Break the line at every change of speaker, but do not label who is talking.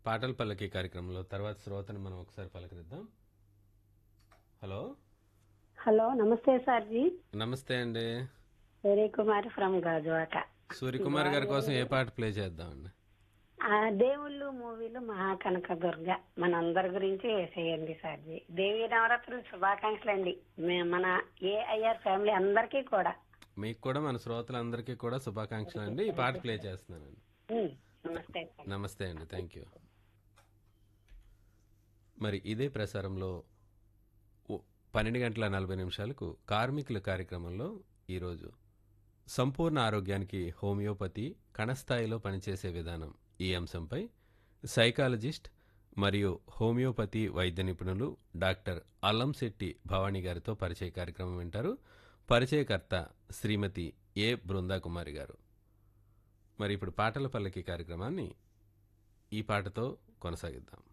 పాటల పల్లకి కార్యక్రమంలో తర్వాత శ్రోతను మనం ఒకసారి పలకరిద్దాం హలో
హలో నమస్తే సార్ జీ
నమస్తే అండి
సూర్య కుమార్ ఫ్రమ్ గాజువాక
సూర్యకుమార్ గారి కోసం ఏ పాట ప్లే చేద్దామండి
ఆ దేవుళ్ళు మూవీలు మహాకనక దుర్గ మనందరి గురించి వేసేయండి సార్ జీ దేవి నవరాత్రులు శుభాకాంక్షలు అండి మన ఏఐఆర్ ఫ్యామిలీ అందరికీ కూడా
మీకు కూడా మన శ్రోతలందరికీ కూడా శుభాకాంక్షలు అండి ఈ పాట ప్లే చేస్తున్నానండి
ఉమ్, నమస్తే సార్
నమస్తే అండి థ్యాంక్ యూ మరి ఇదే ప్రసారంలో ఓ- పన్నెండు గంటల నలభై నిమిషాలకు కార్మికుల కార్యక్రమంలో ఈరోజు సంపూర్ణ ఆరోగ్యానికి హోమియోపతి కణస్థాయిలో పనిచేసే విధానం ఈ అంశంపై సైకాలజిస్ట్ మరియు హోమియోపతి వైద్య నిపుణులు డాక్టర్ అల్లంశెట్టి భవానీ గారితో పరిచయ కార్యక్రమం వింటారు పరిచయకర్త శ్రీమతి ఏ బృందాకుమారి గారు మరి ఇప్పుడు పాటల పల్లకి కార్యక్రమాన్ని ఈ పాటతో కొనసాగిద్దాం